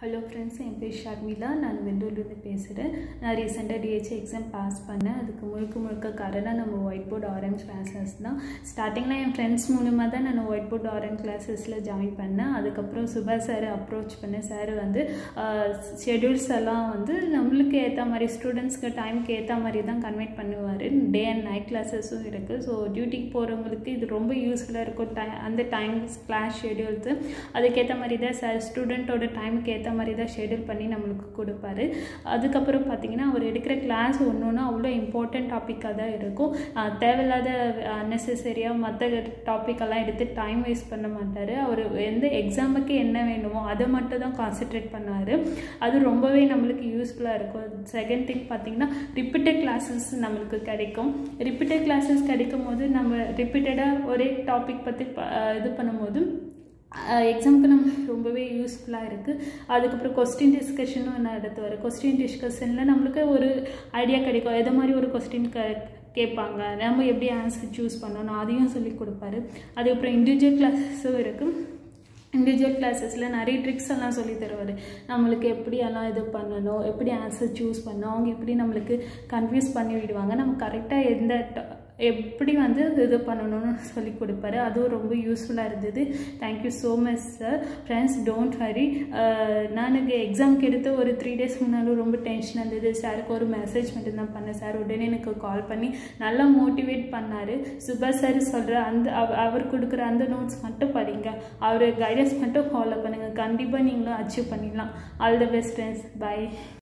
hello friends என் பேர் ஷர்மிளா நான் வெள்ளூர்லேருந்து பேசுகிறேன் நான் ரீசெண்டாக டிஹெச்ஏ எக்ஸாம் பாஸ் பண்ணேன் அதுக்கு முழுக்க முழுக்க காரணம் நம்ம ஒயிட் போர்ட் ஆரஞ்ச் கிளாஸஸ் தான் ஸ்டார்டிங்கில் என் ஃப்ரெண்ட்ஸ் மூலமாக தான் நான் ஒயிட் போர்ட் ஆரஞ்ச் கிளாஸஸில் ஜாயின் பண்ணேன் அதுக்கப்புறம் சுபா சார் அப்ரோச் பண்ணேன் சார் வந்து ஷெடியூல்ஸ் எல்லாம் வந்து நம்மளுக்கு ஏற்ற மாதிரி ஸ்டூடெண்ட்ஸ்க்கு டைமுக்கு ஏற்ற மாதிரி தான் கன்வெர்ட் பண்ணுவார் டே அண்ட் நைட் கிளாஸஸும் இருக்குது ஸோ டியூட்டிக்கு போகிறவங்களுக்கு இது ரொம்ப யூஸ்ஃபுல்லாக இருக்கும் டை அந்த டைம் கிளாஸ் ஷெடியூல்ஸு அதுக்கேற்ற மாதிரி தான் சார் ஸ்டூடெண்ட்டோட டைமுக்கு ஏற்ற மாதிரி தான் ஷெடியூல் பண்ணி நம்மளுக்கு கொடுப்பாரு அதுக்கப்புறம் பார்த்தீங்கன்னா அவர் எடுக்கிற கிளாஸ் ஒன்று ஒன்று அவ்வளோ இம்பார்ட்டண்ட் டாப்பிக்காக தான் இருக்கும் அஹ் தேவையில்லாத அன்னெசரியாக மற்ற டாப்பிக்கெல்லாம் எடுத்து டைம் வேஸ்ட் பண்ண மாட்டார் அவர் எந்த எக்ஸாமுக்கு என்ன வேணுமோ அதை மட்டும் தான் கான்சென்ட்ரேட் பண்ணுவார் அது ரொம்பவே நம்மளுக்கு யூஸ்ஃபுல்லாக இருக்கும் செகண்ட் திங் பார்த்தீங்கன்னா ரிப்பீட்டட் கிளாஸஸ் நம்மளுக்கு கிடைக்கும் ரிப்பீட்டட் கிளாஸஸ் கிடைக்கும் போது நம்ம ரிப்பீட்டடாக ஒரே டாபிக் பற்றி ப- இது பண்ணும்போது எக்ஸாமுக்கு நம்மளுக்கு ரொம்பவே யூஸ்ஃபுல்லாக இருக்குது அதுக்கப்புறம் கொஸ்டின் டிஸ்கஷனும் நடத்துவார் கொஸ்டின் டிஸ்கஷனில் நம்மளுக்கு ஒரு ஐடியா கிடைக்கும் எது மாதிரி ஒரு கொஸ்டின் க கேட்பாங்க நம்ம எப்படி ஆன்சர் சூஸ் பண்ணணும் அதையும் சொல்லி கொடுப்பாரு அதுக்கப்புறம் இண்டிவிஜுவல் கிளாஸஸும் இருக்குது இண்டிவிஜுவல் கிளாஸஸில் நிறைய ட்ரிக்ஸ் எல்லாம் சொல்லி தருவார் நம்மளுக்கு எப்படி எல்லாம் இது பண்ணணும் எப்படி ஆன்சர் சூஸ் பண்ணணும் அவங்க எப்படி நம்மளுக்கு கன்ஃபியூஸ் பண்ணி விடுவாங்க நம்ம கரெக்டாக எந்த ட- எப்படி வந்து இது பண்ணணும்னு சொல்லி கொடுப்பாரு அதுவும் ரொம்ப யூஸ்ஃபுல்லாக இருந்தது thank you so much sir friends don't worry நான் எக்ஸாம்க்கு எடுத்து ஒரு த்ரீ டேஸ் முன்னாலும் ரொம்ப டென்ஷன் இருந்தது சாருக்கு ஒரு மெசேஜ் மட்டும்தான் பண்ணேன் சார் உடனே எனக்கு கால் பண்ணி நல்லா மோட்டிவேட் பண்ணார் சுபா சார் சொல்கிற அந்த அவ- அவர் கொடுக்குற அந்த நோட்ஸ் மட்டும் படிங்க அவர் கைடன்ஸ் மட்டும் ஃபாலோ பண்ணுங்கள் கண்டிப்பாக நீங்களும் அச்சீவ் பண்ணிடலாம் all the best friends by